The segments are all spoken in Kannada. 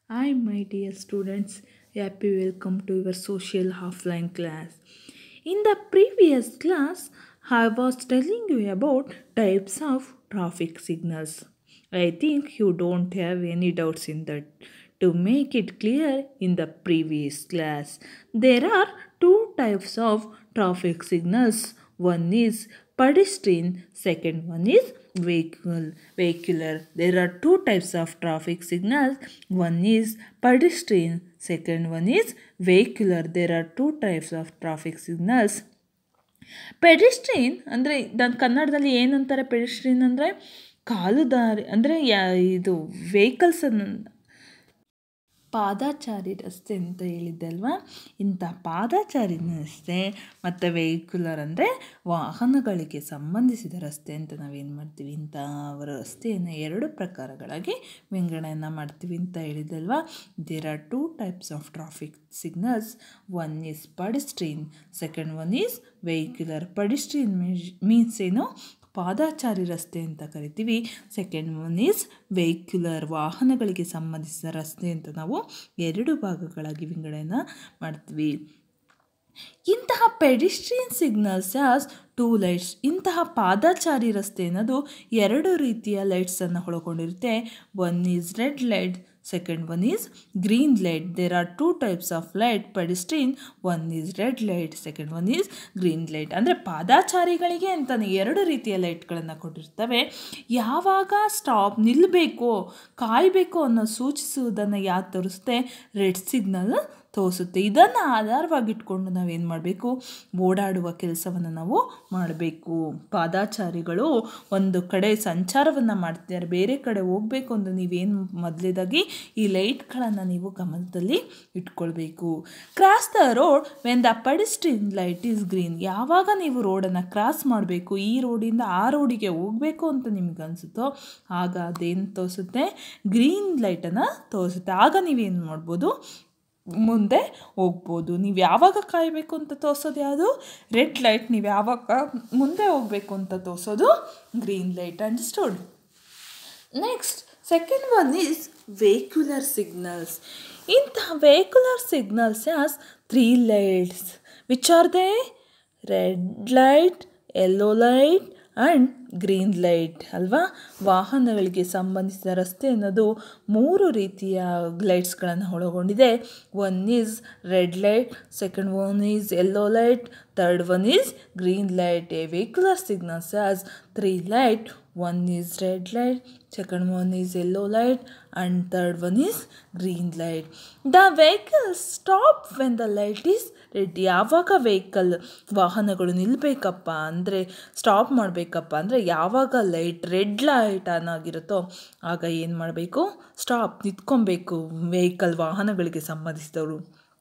Hi, my dear students. Happy welcome to your social offline class. In the previous class, I was telling you about types of traffic signals. I think you don't have any doubts in that. To make it clear, in the previous class, there are two types of traffic signals. One is pedestrian, second one is vehicle vehicular there are two types of traffic signals one is pedestrian second one is vehicular there are two types of traffic signals ಪೆಡಿಸ್ಟ್ರೀನ್ ಅಂದರೆ ನನ್ನ ಕನ್ನಡದಲ್ಲಿ ಏನಂತಾರೆ ಪೆಡಿಸ್ಟ್ರೀನ್ ಅಂದರೆ ಕಾಲುದಾರಿ ಅಂದರೆ ಯಾ ಇದು ವೆಹಿಕಲ್ಸನ್ನು ಪಾದಾಚಾರಿ ರಸ್ತೆ ಅಂತ ಹೇಳಿದ್ದೆ ಅಲ್ವಾ ಇಂಥ ಪಾದಾಚಾರಿ ರಸ್ತೆ ಮತ್ತು ವೆಹಿಕ್ಯುಲರ್ ಅಂದರೆ ವಾಹನಗಳಿಗೆ ಸಂಬಂಧಿಸಿದ ರಸ್ತೆ ಅಂತ ನಾವೇನು ಮಾಡ್ತೀವಿ ಇಂಥ ರಸ್ತೆಯನ್ನು ಎರಡು ಪ್ರಕಾರಗಳಾಗಿ ವಿಂಗಡಣೆಯನ್ನು ಮಾಡ್ತೀವಿ ಅಂತ ಹೇಳಿದ್ದಲ್ವಾ there are two types of traffic signals one is pedestrian second one is vehicular pedestrian means ಏನು ಪಾದಾಚಾರಿ ರಸ್ತೆ ಅಂತ ಕರಿತೀವಿ ಸೆಕೆಂಡ್ ಒನ್ ಈಸ್ ವೆಹಿಕ್ಯುಲರ್ ವಾಹನಗಳಿಗೆ ಸಂಬಂಧಿಸಿದ ರಸ್ತೆ ಅಂತ ನಾವು ಎರಡು ಭಾಗಗಳಾಗಿ ವಿಂಗಡಣೆಯನ್ನು ಮಾಡ್ತೀವಿ ಇಂತಹ pedestrian signals as two lights ಇಂತಹ ಪಾದಾಚಾರಿ ರಸ್ತೆ ಅನ್ನೋದು ಎರಡು ರೀತಿಯ ಲೈಟ್ಸನ್ನು ಒಳಗೊಂಡಿರುತ್ತೆ one is red light second one is green light there are two types of light pedestrian one is red light second one is green light ಅಂದರೆ ಪಾದಾಚಾರಿಗಳಿಗೆ ಅಂತಲೇ ಎರಡು ರೀತಿಯ ಲೈಟ್ಗಳನ್ನು ಕೊಟ್ಟಿರ್ತವೆ ಯಾವಾಗ ಸ್ಟಾಪ್ ನಿಲ್ಲಬೇಕು ಕಾಯಬೇಕು ಅನ್ನೋ ಸೂಚಿಸುವುದನ್ನು ಯಾವ್ದು ತೋರಿಸುತ್ತೆ ರೆಡ್ ಸಿಗ್ನಲ್ ತೋರಿಸುತ್ತೆ ಇದನ್ನು ಆಧಾರವಾಗಿಟ್ಕೊಂಡು ನಾವೇನು ಮಾಡಬೇಕು ಓಡಾಡುವ ಕೆಲಸವನ್ನು ನಾವು ಮಾಡಬೇಕು ಪಾದಾಚಾರಿಗಳು ಒಂದು ಕಡೆ ಸಂಚಾರವನ್ನು ಮಾಡ್ತಿದ್ದಾರೆ ಬೇರೆ ಕಡೆ ಹೋಗಬೇಕು ಅಂದರೆ ನೀವೇನು ಮೊದಲೇದಾಗಿ ಈ ಲೈಟ್ಗಳನ್ನು ನೀವು ಗಮನದಲ್ಲಿ ಇಟ್ಕೊಳ್ಬೇಕು cross the road when the pedestrian light is green ಯಾವಾಗ ನೀವು ರೋಡನ್ನು ಕ್ರಾಸ್ ಮಾಡಬೇಕು ಈ ರೋಡಿಂದ ಆ ರೋಡಿಗೆ ಹೋಗಬೇಕು ಅಂತ ನಿಮ್ಗೆ ಅನಿಸುತ್ತೋ ಆಗ ಅದೇನು ತೋರಿಸುತ್ತೆ ಗ್ರೀನ್ ಲೈಟನ್ನು ತೋರಿಸುತ್ತೆ ಆಗ ನೀವೇನು ಮಾಡ್ಬೋದು ಮುಂದೆ ಹೋಗ್ಬೋದು ನೀವು ಯಾವಾಗ ಕಾಯಬೇಕು ಅಂತ ತೋರಿಸೋದು ಯಾವುದು ರೆಡ್ ಲೈಟ್ ನೀವು ಯಾವಾಗ ಮುಂದೆ ಹೋಗಬೇಕು ಅಂತ ತೋರಿಸೋದು green light understood next second one is vehicular signals ಇಂತಹ vehicular signals as three lights which are they red light yellow light and green light ಅಲ್ವಾ ವಾಹನಗಳಿಗೆ ಸಂಬಂಧಿಸಿದ ರಸ್ತೆ ಅನ್ನೋದು ಮೂರು ರೀತಿಯ ಲೈಟ್ಸ್ಗಳನ್ನು ಒಳಗೊಂಡಿದೆ one is red light second one is yellow light third one is green light a vehicular signals as three light one is red light second one is yellow light and third one is green light the vehicle stop when the light is red ಯಾವಾಗ ವೆಹಿಕಲ್ ವಾಹನಗಳು ನಿಲ್ಲಬೇಕಪ್ಪ ಅಂದರೆ ಸ್ಟಾಪ್ ಮಾಡಬೇಕಪ್ಪ ಅಂದರೆ ಯಾವಾಗ ಲೈಟ್ ರೆಡ್ ಲೈಟ್ ಆನ್ ಆಗಿರುತ್ತೋ ಆಗ ಏನು ಮಾಡಬೇಕು ಸ್ಟಾಪ್ ನಿಂತ್ಕೊಬೇಕು ವೆಹಿಕಲ್ ವಾಹನಗಳಿಗೆ ಸಂಬಂಧಿಸಿದವರು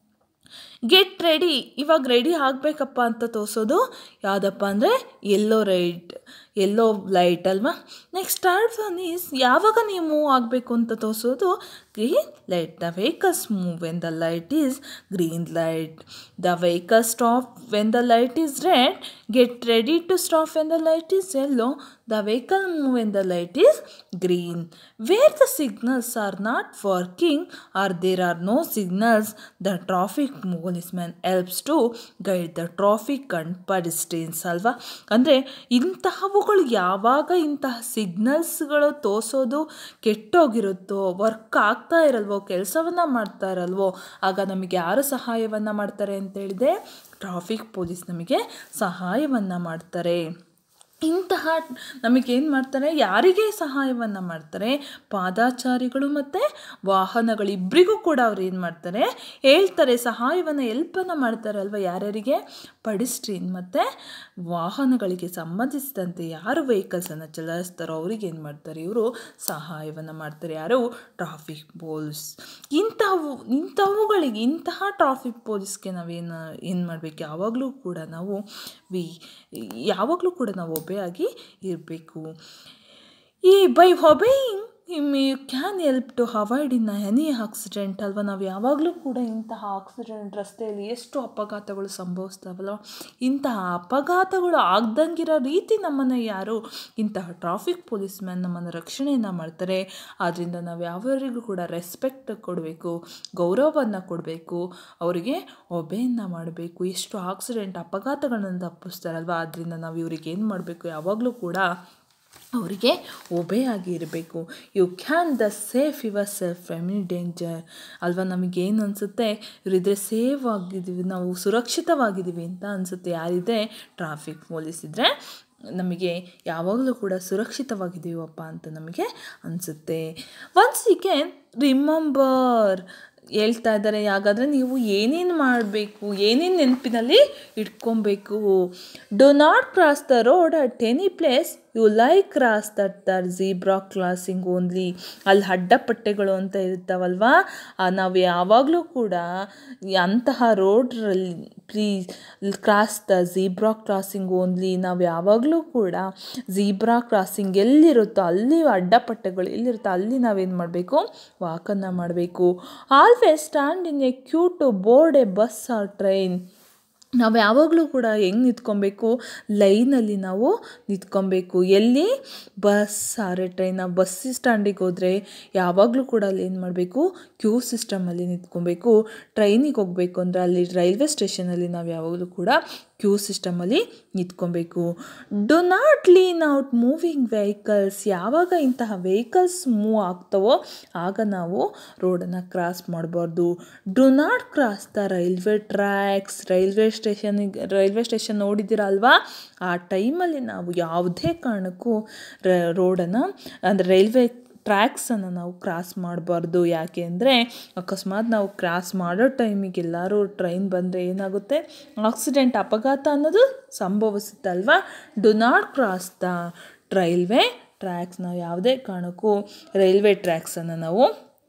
ಗೆಟ್ ರೆಡಿ ಇವಾಗ ರೆಡಿ ಆಗಬೇಕಪ್ಪ ಅಂತ ತೋರಿಸೋದು ಯಾವುದಪ್ಪ ಅಂದರೆ ಎಲ್ಲೋ ರೈಟ್ ಎಲ್ಲೋ ಲೈಟ್ ಅಲ್ವಾ ನೆಕ್ಸ್ಟ್ ಥರ್ಡ್ ಒನ್ ಈಸ್ ಯಾವಾಗ ನೀವು ಮೂವ್ ಆಗಬೇಕು ಅಂತ ತೋರಿಸೋದು green light the vehicles move when the light is green light the vehicle stop when the light is red get ready to stop when the light is yellow the vehicle move when the light is green where the signals are not working or there are no signals the traffic policeman helps to guide the traffic and pedestrians ಅಲ್ವಾ ಅಂದರೆ ಇಂತಹವುಗಳು ಯಾವಾಗ ಇಂತಹ ಸಿಗ್ನಲ್ಸ್ಗಳು ತೋರಿಸೋದು ಕೆಟ್ಟೋಗಿರುತ್ತೋ ವರ್ಕ್ ಆಗ್ತಾ ಇರಲ್ವೋ ಕೆಲಸವನ್ನು ಮಾಡ್ತಾ ಇರಲ್ವೋ ಆಗ ನಮಗೆ ಯಾರು ಸಹಾಯವನ್ನು ಮಾಡ್ತಾರೆ ಅಂತ ಹೇಳಿದೆ ಟ್ರಾಫಿಕ್ ಪೊಲೀಸ್ ನಮಗೆ ಸಹಾಯವನ್ನು ಮಾಡ್ತಾರೆ ಇಂತಹ ನಮಗೇನು ಮಾಡ್ತಾರೆ ಯಾರಿಗೆ ಸಹಾಯವನ್ನು ಮಾಡ್ತಾರೆ ಪಾದಾಚಾರಿಗಳು ಮತ್ತು ವಾಹನಗಳು ಇಬ್ಬರಿಗೂ ಕೂಡ ಅವ್ರು ಏನು ಮಾಡ್ತಾರೆ ಹೇಳ್ತಾರೆ ಸಹಾಯವನ್ನು ಎಲ್ಪನ್ನು ಮಾಡ್ತಾರೆ ಅಲ್ವಾ ಯಾರ್ಯಾರಿಗೆ ಪಡಿಸ್ಟ್ರೀನ್ ಮತ್ತು ವಾಹನಗಳಿಗೆ ಸಂಬಂಧಿಸಿದಂತೆ ಯಾರು ವೆಹಿಕಲ್ಸನ್ನು ಚಲಾಯಿಸ್ತಾರೋ ಅವ್ರಿಗೆ ಏನು ಮಾಡ್ತಾರೆ ಇವರು ಸಹಾಯವನ್ನು ಮಾಡ್ತಾರೆ ಯಾರು ಟ್ರಾಫಿಕ್ ಪೋಲಿಸ್ ಇಂಥವು ಇಂಥವುಗಳಿಗೆ ಇಂತಹ ಟ್ರಾಫಿಕ್ ಪೊಲೀಸ್ಗೆ ನಾವೇನು ಏನು ಮಾಡಬೇಕು ಯಾವಾಗಲೂ ಕೂಡ ನಾವು ವಿ ಯಾವಾಗಲೂ ಕೂಡ ನಾವು ಒಬೆ ಆಗಿ ಇರಬೇಕು ಈ by obeying you can help to avoid in any accident ಅಲ್ವಾ ನಾವು ಯಾವಾಗಲೂ ಕೂಡ ಇಂತಹ ಆಕ್ಸಿಡೆಂಟ್ ರಸ್ತೆಯಲ್ಲಿ ಎಷ್ಟು ಅಪಘಾತಗಳು ಸಂಭವಿಸ್ತಾವಲ್ಲ ಇಂತಹ ಅಪಘಾತಗಳು ಆಗ್ದಂಗಿರೋ ರೀತಿ ನಮ್ಮನ್ನು ಯಾರು ಇಂತಹ ಟ್ರಾಫಿಕ್ ಪೊಲೀಸ್ ಮ್ಯಾನ್ ನಮ್ಮನ್ನು ರಕ್ಷಣೆಯನ್ನು ಮಾಡ್ತಾರೆ ಆದ್ದರಿಂದ ನಾವು ಯಾವರಿಗೂ ಕೂಡ ರೆಸ್ಪೆಕ್ಟ್ ಕೊಡಬೇಕು ಗೌರವವನ್ನು ಕೊಡಬೇಕು ಅವರಿಗೆ ಒಬೆಯನ್ನು ಮಾಡಬೇಕು ಎಷ್ಟು ಆಕ್ಸಿಡೆಂಟ್ ಅಪಘಾತಗಳನ್ನು ತಪ್ಪಿಸ್ತಾರಲ್ವ ಆದ್ದರಿಂದ ನಾವು ಇವ್ರಿಗೆ ಏನು ಮಾಡಬೇಕು ಯಾವಾಗಲೂ ಕೂಡ ಅವರಿಗೆ ಒಬೇ ಆಗಿ ಇರಬೇಕು you can the safe yourself any danger ಅಲ್ವಾ ನಮಗೇನು ಅನಿಸುತ್ತೆ ಇವರಿದ್ರೆ ಸೇಫ್ ಆಗಿದ್ದೀವಿ ನಾವು ಸುರಕ್ಷಿತವಾಗಿದ್ದೀವಿ ಅಂತ ಅನಿಸುತ್ತೆ ಯಾರಿದೆ ಟ್ರಾಫಿಕ್ ಪೊಲೀಸ್ ಇದ್ದರೆ ನಮಗೆ ಯಾವಾಗಲೂ ಕೂಡ ಸುರಕ್ಷಿತವಾಗಿದ್ದೀವಪ್ಪ ಅಂತ ನಮಗೆ ಅನಿಸುತ್ತೆ ಒನ್ಸ್ ಯು ಕ್ಯಾನ್ ರಿಮೆಂಬರ್ ಹೇಳ್ತಾ ಇದ್ದಾರೆ ಹಾಗಾದರೆ ನೀವು ಏನೇನು ಮಾಡಬೇಕು ಏನೇನು ನೆನಪಿನಲ್ಲಿ ಇಟ್ಕೊಬೇಕು do not cross the road at any place you like cross that the zebra crossing only ಅಲ್ಲಿ ಅಡ್ಡಪಟ್ಟೆಗಳು ಅಂತ ಇರ್ತಾವಲ್ವಾ ನಾವು ಯಾವಾಗಲೂ ಕೂಡ ಅಂತಹ ರೋಡ್ರಲ್ಲಿ please cross the zebra crossing only ನಾವು ಯಾವಾಗಲೂ ಕೂಡ ಝೀಬ್ರಾ ಕ್ರಾಸಿಂಗ್ ಎಲ್ಲಿರುತ್ತೋ ಅಲ್ಲಿ ಅಡ್ಡಪಟ್ಟೆಗಳು ಎಲ್ಲಿರುತ್ತೋ ಅಲ್ಲಿ ನಾವೇನು ಮಾಡಬೇಕು ವಾಕನ್ನು ಮಾಡಬೇಕು always stand in a queue to board a bus or train ನಾವು ಯಾವಾಗಲೂ ಕೂಡ ಹೆಂಗೆ ನಿಂತ್ಕೊಬೇಕು ಲೈನಲ್ಲಿ ನಾವು ನಿಂತ್ಕೊಬೇಕು ಎಲ್ಲಿ ಬಸ್ ಆರೆ ಟ್ರೈನ್ ನಾವು ಬಸ್ ಸ್ಟ್ಯಾಂಡಿಗೆ ಹೋದರೆ ಯಾವಾಗಲೂ ಕೂಡ ಅಲ್ಲಿ ಏನು ಮಾಡಬೇಕು ಕ್ಯೂ ಸಿಸ್ಟಮಲ್ಲಿ ನಿಂತ್ಕೊಬೇಕು ಟ್ರೈನಿಗೆ ಹೋಗಬೇಕು ಅಂದರೆ ಅಲ್ಲಿ ರೈಲ್ವೆ ಸ್ಟೇಷನಲ್ಲಿ ನಾವು ಯಾವಾಗಲೂ ಕೂಡ ಕ್ಯೂ ಸಿಸ್ಟಮಲ್ಲಿ ನಿಂತ್ಕೊಬೇಕು do not lean out moving vehicles ಯಾವಾಗ ಇಂತಹ ವೆಹಿಕಲ್ಸ್ ಮೂವ್ ಆಗ್ತವೋ ಆಗ ನಾವು ರೋಡನ್ನು ಕ್ರಾಸ್ ಮಾಡಬಾರ್ದು do not cross the railway tracks railway ಸ್ಟೇಷನಿಗೆ ರೈಲ್ವೆ ಸ್ಟೇಷನ್ ನೋಡಿದ್ದೀರ ಅಲ್ವಾ ಆ ಟೈಮಲ್ಲಿ ನಾವು ಯಾವುದೇ ಕಾರಣಕ್ಕೂ ರ ರೋಡನ್ನು ಅಂದರೆ ರೈಲ್ವೆ ಟ್ರ್ಯಾಕ್ಸನ್ನು ನಾವು ಕ್ರಾಸ್ ಮಾಡಬಾರ್ದು ಯಾಕೆ ಅಂದರೆ ಅಕಸ್ಮಾತ್ ನಾವು ಕ್ರಾಸ್ ಮಾಡೋ ಟೈಮಿಗೆ ಎಲ್ಲರೂ ಟ್ರೈನ್ ಬಂದರೆ ಏನಾಗುತ್ತೆ ಆಕ್ಸಿಡೆಂಟ್ ಅಪಘಾತ ಅನ್ನೋದು ಸಂಭವಿಸುತ್ತಲ್ವಾ do not cross the railway tracks ನಾವು ಯಾವುದೇ ಕಾರಣಕ್ಕೂ ರೈಲ್ವೆ ಟ್ರ್ಯಾಕ್ಸನ್ನು ನಾವು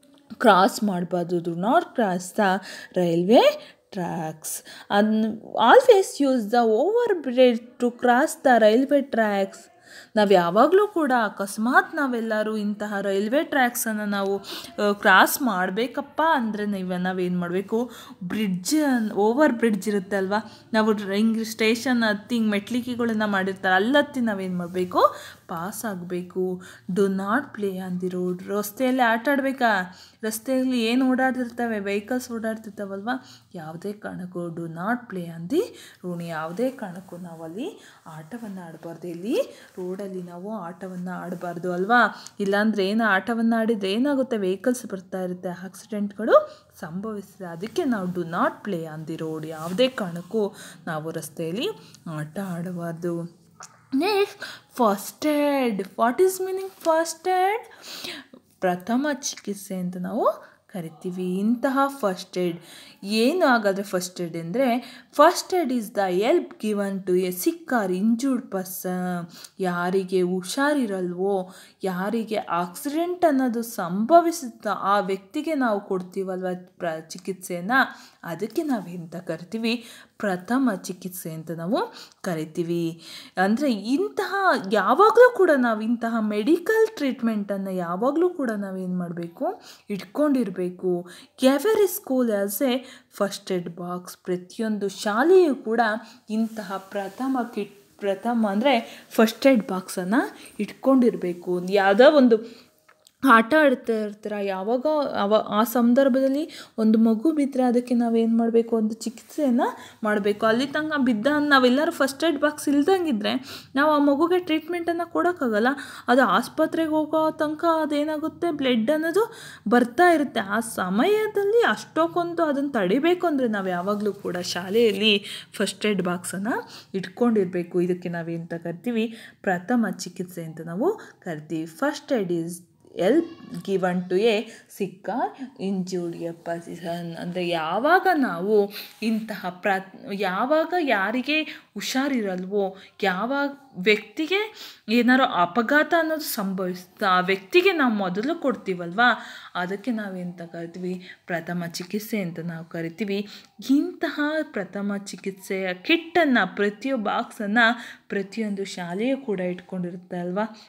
ಕ್ರಾಸ್ ಮಾಡಬಾರ್ದು do not cross the railway tracks and always use the over bridge to cross the railway tracks ನಾವು ಯಾವಾಗಲೂ ಕೂಡ ಅಕಸ್ಮಾತ್ ನಾವೆಲ್ಲರೂ ಇಂತಹ ರೈಲ್ವೆ ಟ್ರ್ಯಾಕ್ಸನ್ನು ನಾವು ಕ್ರಾಸ್ ಮಾಡಬೇಕಪ್ಪ ಅಂದರೆ ನೀವು ನಾವೇನು ಮಾಡಬೇಕು ಬ್ರಿಡ್ಜ್ ಓವರ್ ಬ್ರಿಡ್ಜ್ ಇರುತ್ತೆ ಅಲ್ವಾ ನಾವು ಹಿಂಗೆ ಸ್ಟೇಷನ್ ಹತ್ತಿ ಹಿಂಗೆ ಮೆಟ್ಲಿಕೆಗಳನ್ನು ಮಾಡಿರ್ತಾರೆ ಅಲ್ಲಿ ಹತ್ತಿ ನಾವೇನು ಮಾಡಬೇಕು ಪಾಸ್ ಆಗಬೇಕು do not play on the road ರಸ್ತೆಯಲ್ಲಿ ಆಟ ಆಡಬೇಕಾ ರಸ್ತೆಯಲ್ಲಿ ಏನು ಓಡಾಡ್ತಿರ್ತವೆ ವೆಹಿಕಲ್ಸ್ ಓಡಾಡ್ತಿರ್ತಾವಲ್ವ ಯಾವುದೇ ಕಾರಣಕ್ಕೂ do not play on the road ಯಾವುದೇ ಕಾರಣಕ್ಕೂ ನಾವು ಅಲ್ಲಿ ಆಟವನ್ನು ಆಡಬಾರ್ದು ಇಲ್ಲಿ ರೋಡಲ್ಲಿ ನಾವು ಆಟವನ್ನು ಆಡಬಾರ್ದು ಅಲ್ವಾ ಇಲ್ಲಾಂದರೆ ಏನು ಆಟವನ್ನು ಆಡಿದರೆ ಏನಾಗುತ್ತೆ ವೆಹಿಕಲ್ಸ್ ಬರ್ತಾ ಇರುತ್ತೆ ಆಕ್ಸಿಡೆಂಟ್ಗಳು ಸಂಭವಿಸ್ತದೆ ಅದಕ್ಕೆ ನಾವು do not play on the road ಯಾವುದೇ ಕಾರಣಕ್ಕೂ ನಾವು ರಸ್ತೆಯಲ್ಲಿ ಆಟ ಆಡಬಾರ್ದು next first aid what is meaning first aid ಪ್ರಥಮ ಚಿಕಿತ್ಸೆ ಅಂತ ನಾವು ಕರಿತೀವಿ ಇಂತಹ ಫಸ್ಟ್ ಏಡ್ ಏನು ಹಾಗಾದರೆ ಫಸ್ಟ್ ಏಡ್ ಅಂದರೆ first aid is the help given to a sick or injured person ಯಾರಿಗೆ ಹುಷಾರಿರಲ್ವೋ ಯಾರಿಗೆ ಆಕ್ಸಿಡೆಂಟ್ ಅನ್ನೋದು ಸಂಭವಿಸುತ್ತೋ ಆ ವ್ಯಕ್ತಿಗೆ ನಾವು ಕೊಡ್ತೀವಲ್ವ ಪ್ರ ಚಿಕಿತ್ಸೆಯನ್ನು ಅದಕ್ಕೆ ನಾವು ಎಂತ ಕರಿತೀವಿ ಪ್ರಥಮ ಚಿಕಿತ್ಸೆ ಅಂತ ನಾವು ಕರಿತೀವಿ ಅಂದರೆ ಇಂತಹ ಯಾವಾಗಲೂ ಕೂಡ ನಾವು ಇಂತಹ ಮೆಡಿಕಲ್ ಟ್ರೀಟ್ಮೆಂಟನ್ನು ಯಾವಾಗಲೂ ಕೂಡ ನಾವೇನು ಮಾಡಬೇಕು ಇಟ್ಕೊಂಡಿರಬೇಕು every school as a first aid box ಪ್ರತಿಯೊಂದು ಶಾಲೆಯೂ ಕೂಡ ಇಂತಹ ಪ್ರಥಮ ಕಿಟ್ ಪ್ರಥಮ ಅಂದರೆ ಫಸ್ಟ್ ಏಡ್ ಬಾಕ್ಸನ್ನು ಇಟ್ಕೊಂಡಿರಬೇಕು ಯಾವುದೋ ಒಂದು ಆಟ ಆಡ್ತಾ ಇರ್ತೀರ ಯಾವಾಗ ಅವ ಆ ಸಂದರ್ಭದಲ್ಲಿ ಒಂದು ಮಗು ಬಿದ್ದರೆ ಅದಕ್ಕೆ ನಾವೇನು ಮಾಡಬೇಕು ಒಂದು ಚಿಕಿತ್ಸೆಯನ್ನು ಮಾಡಬೇಕು ಅಲ್ಲಿ ತನಕ ಬಿದ್ದ ನಾವೆಲ್ಲರೂ ಫಸ್ಟ್ ಏಡ್ ಬಾಕ್ಸ್ ಇಲ್ದಂಗಿದ್ರೆ ನಾವು ಆ ಮಗುಗೆ ಟ್ರೀಟ್ಮೆಂಟನ್ನು ಕೊಡೋಕ್ಕಾಗಲ್ಲ ಅದು ಆಸ್ಪತ್ರೆಗೆ ಹೋಗೋ ತನಕ ಅದೇನಾಗುತ್ತೆ ಬ್ಲಡ್ ಅನ್ನೋದು ಬರ್ತಾ ಇರುತ್ತೆ ಆ ಸಮಯದಲ್ಲಿ ಅಷ್ಟಕ್ಕೊಂದು ಅದನ್ನು ತಡಿಬೇಕು ಅಂದರೆ ನಾವು ಯಾವಾಗಲೂ ಕೂಡ ಶಾಲೆಯಲ್ಲಿ ಫಸ್ಟ್ ಏಡ್ ಬಾಕ್ಸನ್ನು ಇಟ್ಕೊಂಡಿರಬೇಕು ಇದಕ್ಕೆ ನಾವೇಂತ ಕರಿತೀವಿ ಪ್ರಥಮ ಚಿಕಿತ್ಸೆ ಅಂತ ನಾವು ಕರಿತೀವಿ first aid is help given to a sick injured a person ಅಂದರೆ ಯಾವಾಗ ನಾವು ಇಂತಹ ಪ್ರ ಯಾವಾಗ ಯಾರಿಗೆ ಹುಷಾರಿರಲ್ವೋ ಯಾವಾಗ ವ್ಯಕ್ತಿಗೆ ಏನಾರು ಅಪಘಾತ ಅನ್ನೋದು ಸಂಭವಿಸುತ್ತೆ ಆ ವ್ಯಕ್ತಿಗೆ ನಾವು ಮೊದಲು ಕೊಡ್ತೀವಲ್ವಾ ಅದಕ್ಕೆ ನಾವೆಂತ ಕರಿತೀವಿ ಪ್ರಥಮ ಚಿಕಿತ್ಸೆ ಅಂತ ನಾವು ಕರಿತೀವಿ ಇಂತಹ ಪ್ರಥಮ ಚಿಕಿತ್ಸೆಯ ಕಿಟ್ಟನ್ನು ಪ್ರತಿಯೊಬ್ಬ ಬಾಕ್ಸನ್ನು ಪ್ರತಿಯೊಂದು ಶಾಲೆಯೂ ಕೂಡ ಇಟ್ಕೊಂಡಿರುತ್ತೆ ಅಲ್ವಾ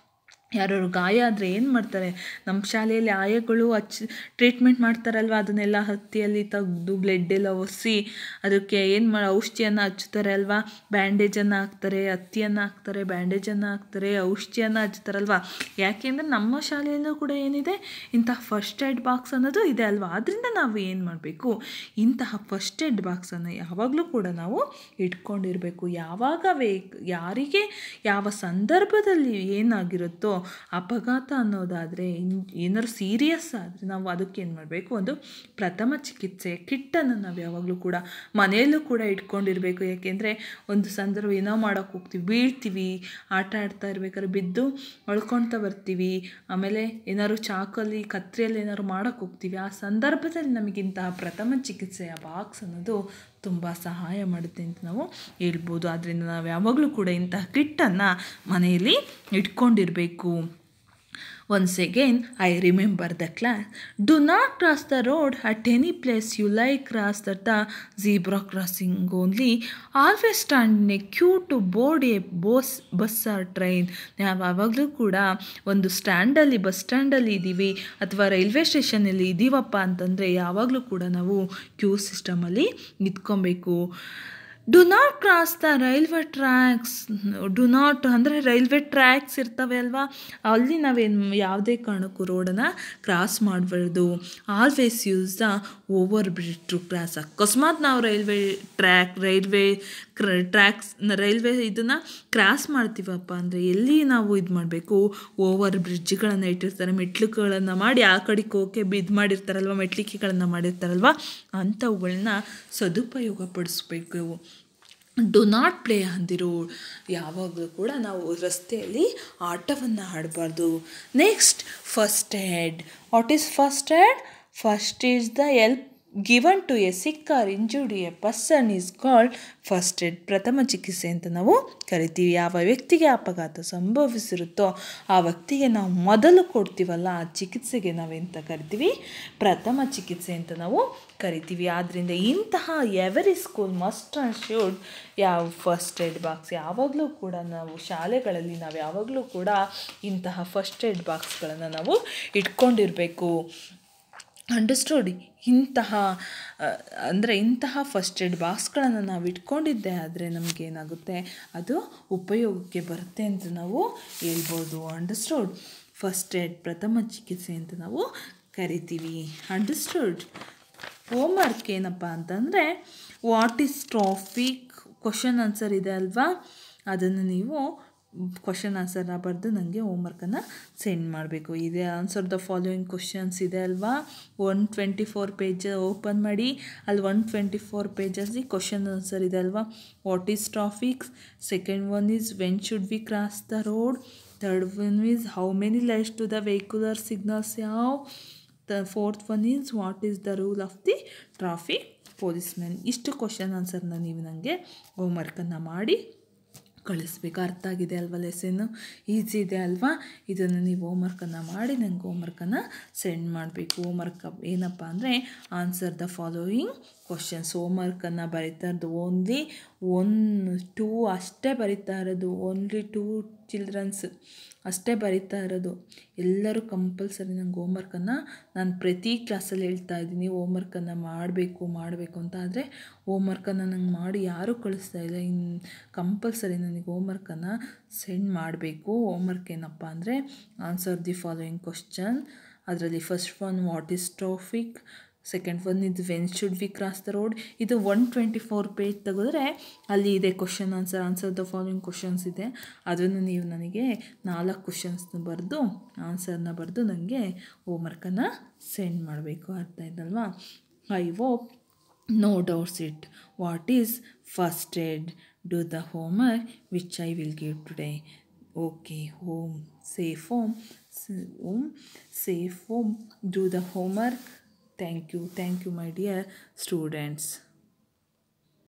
ಯಾರಾದ್ರು ಗಾಯ ಆದರೆ ಏನು ಮಾಡ್ತಾರೆ ನಮ್ಮ ಶಾಲೆಯಲ್ಲಿ ಆಯಗಳು ಹಚ್ ಟ್ರೀಟ್ಮೆಂಟ್ ಮಾಡ್ತಾರಲ್ವ ಅದನ್ನೆಲ್ಲ ಹತ್ತಿಯಲ್ಲಿ ತೆಗ್ದು ಬ್ಲಡ್ ಎಲ್ಲ ಒರೆಸಿ ಅದಕ್ಕೆ ಏನು ಮಾ ಔಷಧಿಯನ್ನು ಹಚ್ತಾರೆ ಅಲ್ವಾ ಬ್ಯಾಂಡೇಜನ್ನು ಹಾಕ್ತಾರೆ ಹತ್ತಿಯನ್ನು ಹಾಕ್ತಾರೆ ಬ್ಯಾಂಡೇಜನ್ನು ಹಾಕ್ತಾರೆ ಔಷಧಿಯನ್ನು ಹಚ್ತಾರಲ್ವ ಯಾಕೆಂದರೆ ನಮ್ಮ ಶಾಲೆಯಲ್ಲೂ ಕೂಡ ಏನಿದೆ ಇಂತಹ ಫಸ್ಟ್ ಏಡ್ ಬಾಕ್ಸ್ ಅನ್ನೋದು ಇದೆ ಅಲ್ವಾ ಆದ್ದರಿಂದ ನಾವು ಏನು ಮಾಡಬೇಕು ಇಂತಹ ಫಸ್ಟ್ ಏಡ್ ಬಾಕ್ಸನ್ನು ಯಾವಾಗಲೂ ಕೂಡ ನಾವು ಇಟ್ಕೊಂಡಿರಬೇಕು ಯಾವಾಗ ವೇಕ್ ಯಾರಿಗೆ ಯಾವ ಸಂದರ್ಭದಲ್ಲಿ ಏನಾಗಿರುತ್ತೋ ಅಪಘಾತ ಅನ್ನೋದಾದರೆ ಏನಾದ್ರು ಸೀರಿಯಸ್ ಆದರೆ ನಾವು ಅದಕ್ಕೆ ಏನು ಮಾಡಬೇಕು ಒಂದು ಪ್ರಥಮ ಚಿಕಿತ್ಸೆ ಕಿಟ್ಟನ್ನು ನಾವು ಯಾವಾಗಲೂ ಕೂಡ ಮನೆಯಲ್ಲೂ ಕೂಡ ಇಟ್ಕೊಂಡಿರಬೇಕು ಯಾಕೆಂದರೆ ಒಂದು ಸಂದರ್ಭ ಏನೋ ಮಾಡೋಕ್ಕೆ ಹೋಗ್ತೀವಿ ಬೀಳ್ತೀವಿ ಆಟ ಆಡ್ತಾ ಇರ್ಬೇಕಾದ್ರೆ ಬಿದ್ದು ಅಳ್ಕೊಳ್ತಾ ಬರ್ತೀವಿ ಆಮೇಲೆ ಏನಾದ್ರು ಚಾಕಲ್ಲಿ ಕತ್ರಿಯಲ್ಲಿ ಏನಾದ್ರು ಮಾಡೋಕ್ಕೆ ಹೋಗ್ತೀವಿ ಆ ಸಂದರ್ಭದಲ್ಲಿ ನಮಗಿಂತಹ ಪ್ರಥಮ ಚಿಕಿತ್ಸೆಯ ಬಾಕ್ಸ್ ಅನ್ನೋದು ತುಂಬ ಸಹಾಯ ಮಾಡುತ್ತೆ ಅಂತ ನಾವು ಹೇಳ್ಬೋದು ಆದ್ದರಿಂದ ನಾವು ಯಾವಾಗಲೂ ಕೂಡ ಇಂತಹ ಕಿಟ್ಟನ್ನು ಮನೆಯಲ್ಲಿ ಇಟ್ಕೊಂಡಿರಬೇಕು once again I remember the class do not cross the road at any place you like cross that the zebra crossing only always stand in a queue to board a ಬೋಸ್ ಬಸ್ ಆರ್ ಟ್ರೈನ್ ನಾವು ಯಾವಾಗಲೂ ಕೂಡ ಒಂದು ಸ್ಟ್ಯಾಂಡಲ್ಲಿ ಬಸ್ ಸ್ಟ್ಯಾಂಡಲ್ಲಿ ಇದ್ದೀವಿ ಅಥವಾ ರೈಲ್ವೆ ಸ್ಟೇಷನಲ್ಲಿ ಇದ್ದೀವಪ್ಪ ಅಂತಂದರೆ ಯಾವಾಗಲೂ ಕೂಡ ನಾವು ಕ್ಯೂ ಸಿಸ್ಟಮಲ್ಲಿ ನಿಂತ್ಕೊಬೇಕು do not cross the railway tracks do not ಅಂದರೆ ರೈಲ್ವೆ ಟ್ರ್ಯಾಕ್ಸ್ ಇರ್ತವೆ ಅಲ್ವಾ ಅಲ್ಲಿ ನಾವೇನು ಯಾವುದೇ ಕಾರಣಕ್ಕೂ ರೋಡನ್ನು ಕ್ರಾಸ್ ಮಾಡಬಾರ್ದು always use the over bridge to cross ಅಕಸ್ಮಾತ್ ನಾವು ರೈಲ್ವೆ ಟ್ರ್ಯಾಕ್ ರೈಲ್ವೆ ಕ್ರ ಟ್ರ್ಯಾಕ್ಸ್ ರೈಲ್ವೆ ಇದನ್ನು ಕ್ರಾಸ್ ಮಾಡ್ತೀವಪ್ಪ ಅಂದರೆ ಎಲ್ಲಿ ನಾವು ಇದು ಮಾಡಬೇಕು ಓವರ್ ಬ್ರಿಡ್ಜ್ಗಳನ್ನು ಇಟ್ಟಿರ್ತಾರೆ ಮೆಟ್ಲುಗಳನ್ನು ಮಾಡಿ ಆ ಕಡೆಗೆ ಹೋಗೋಕ್ಕೆ ಇದು ಮಾಡಿರ್ತಾರಲ್ವ ಮೆಟ್ಲಿಕೆಗಳನ್ನು ಮಾಡಿರ್ತಾರಲ್ವ ಅಂಥವುಗಳನ್ನ ಸದುಪಯೋಗ ಪಡಿಸ್ಬೇಕು do not play on the road ಯಾವಾಗಲೂ ಕೂಡ ನಾವು ರಸ್ತೆಯಲ್ಲಿ ಆಟವನ್ನು ಆಡಬಾರ್ದು next first aid what is first aid first is the help given to a sick or injured a person is called first aid ಪ್ರಥಮ ಚಿಕಿತ್ಸೆ ಅಂತ ನಾವು ಕರಿತೀವಿ ಯಾವ ವ್ಯಕ್ತಿಗೆ ಅಪಘಾತ ಸಂಭವಿಸಿರುತ್ತೋ ಆ ವ್ಯಕ್ತಿಗೆ ನಾವು ಮೊದಲು ಕೊಡ್ತೀವಲ್ಲ ಆ ಚಿಕಿತ್ಸೆಗೆ ನಾವೆಂತ ಕರಿತೀವಿ ಪ್ರಥಮ ಚಿಕಿತ್ಸೆ ಅಂತ ನಾವು ಕರಿತೀವಿ ಆದ್ದರಿಂದ ಇಂತಹ every school must and should ಯಾವ ಫಸ್ಟ್ ಏಡ್ ಬಾಕ್ಸ್ ಯಾವಾಗಲೂ ಕೂಡ ನಾವು ಶಾಲೆಗಳಲ್ಲಿ ನಾವು ಯಾವಾಗಲೂ ಕೂಡ ಇಂತಹ ಫಸ್ಟ್ ಏಡ್ ಬಾಕ್ಸ್ಗಳನ್ನು ನಾವು ಇಟ್ಕೊಂಡಿರಬೇಕು ಅಂಡರ್ಸ್ಟುಡ್ ಇಂತಹ ಅಂದರೆ ಇಂತಹ ಫಸ್ಟ್ ಏಡ್ ಬಾಕ್ಸ್ಗಳನ್ನು ನಾವು ಇಟ್ಕೊಂಡಿದ್ದೆ ಆದರೆ ನಮಗೇನಾಗುತ್ತೆ ಅದು ಉಪಯೋಗಕ್ಕೆ ಬರುತ್ತೆ ಅಂತ ನಾವು ಹೇಳ್ಬೋದು ಅಂಡರ್ಸ್ಟುಡ್ ಫಸ್ಟ್ ಏಡ್ ಪ್ರಥಮ ಚಿಕಿತ್ಸೆ ಅಂತ ನಾವು ಕರಿತೀವಿ ಅಂಡರ್ಸ್ಟುಡ್ ಹೋಮ್ವರ್ಕ್ ಏನಪ್ಪ ಅಂತಂದರೆ what is traffic question answer ಇದೆ ಅಲ್ವಾ ಅದನ್ನು ನೀವು ಕ್ವಶನ್ ಆನ್ಸರ್ನ ಬರೆದು ನನಗೆ ಹೋಮ್ವರ್ಕನ್ನು ಸೆಂಡ್ ಮಾಡಬೇಕು ಇದೆ ಆನ್ಸರ್ ದ ಫಾಲೋಯಿಂಗ್ ಕ್ವಶನ್ಸ್ ಇದೆ ಅಲ್ವಾ one twenty four page open ಮಾಡಿ ಅಲ್ಲಿ ಒನ್ ಟ್ವೆಂಟಿ ಫೋರ್ ಪೇಜಸ್ಸಿ ಕ್ವಶನ್ ಆನ್ಸರ್ ಇದೆ ಅಲ್ವಾ what is traffics second one is when should we cross the road third one is how many lights to the vehicular signals ಯಾವ the fourth one is what is the rule of the traffic policemen ಇಷ್ಟು ಕ್ವಶನ್ ಆನ್ಸರ್ನ ನೀವು ನನಗೆ ಹೋಮ್ವರ್ಕನ್ನು ಮಾಡಿ ಕಳಿಸ್ಬೇಕು ಅರ್ಥ ಆಗಿದೆ ಅಲ್ವಾ ಲೆಸನ್ನು ಈಸಿ ಇದೆ ಅಲ್ವಾ ಇದನ್ನು ನೀವು ಹೋಮ್ವರ್ಕನ್ನು ಮಾಡಿ ನನಗೆ ಹೋಮ್ವರ್ಕನ್ನು ಸೆಂಡ್ ಮಾಡಬೇಕು ಹೋಮ್ವರ್ಕ್ ಏನಪ್ಪ ಅಂದರೆ ಆನ್ಸರ್ ದ ಫಾಲೋಯಿಂಗ್ ಕ್ವಶನ್ಸ್ ಹೋಮ್ವರ್ಕನ್ನು ಬರೀತಾ ಇರೋದು ಓನ್ಲಿ ಒನ್ ಟೂ ಅಷ್ಟೇ ಬರೀತಾ ಇರೋದು ಓನ್ಲಿ ಟೂ ಚಿಲ್ಡ್ರನ್ಸ್ ಅಷ್ಟೇ ಬರೀತಾ ಇರೋದು ಎಲ್ಲರೂ ಕಂಪಲ್ಸರಿ ನಂಗೆ ಹೋಮ್ವರ್ಕನ್ನು ನಾನು ಪ್ರತಿ ಕ್ಲಾಸಲ್ಲಿ ಹೇಳ್ತಾ ಇದ್ದೀನಿ ಹೋಮ್ವರ್ಕನ್ನು ಮಾಡಬೇಕು ಮಾಡಬೇಕು ಅಂತ ಆದರೆ ಹೋಮ್ವರ್ಕನ್ನು ನಂಗೆ ಮಾಡಿ ಯಾರೂ ಕಳಿಸ್ತಾ ಇಲ್ಲ ಇನ್ನು ಕಂಪಲ್ಸರಿ ನನಗೆ ಹೋಮ್ವರ್ಕನ್ನು ಸೆಂಡ್ ಮಾಡಬೇಕು ಹೋಮ್ವರ್ಕ್ ಏನಪ್ಪ ಅಂದರೆ ಆನ್ಸರ್ ದಿ ಫಾಲೋಯಿಂಗ್ ಕ್ವಶನ್ ಅದರಲ್ಲಿ first one what is traffic second one ಇದು when should we cross the road ಇದು ಒನ್ ಟ್ವೆಂಟಿ ಫೋರ್ ಪೇಜ್ ತೆಗೆದ್ರೆ ಅಲ್ಲಿ ಇದೆ question answer answer the following questions ಇದೆ ಅದನ್ನು ನೀವು ನನಗೆ ನಾಲ್ಕು ಕ್ವಶನ್ಸ್ನ ಬರೆದು ಆನ್ಸರ್ನ ಬರೆದು ನನಗೆ ಹೋಮ್ವರ್ಕನ್ನು ಸೆಂಡ್ ಮಾಡಬೇಕು ಅರ್ಥ ಆಯ್ತಲ್ವಾ I hope no doubts it what is first aid do the homework which I will give today okay home safe home home safe home do the homework Thank you. Thank you, my dear students.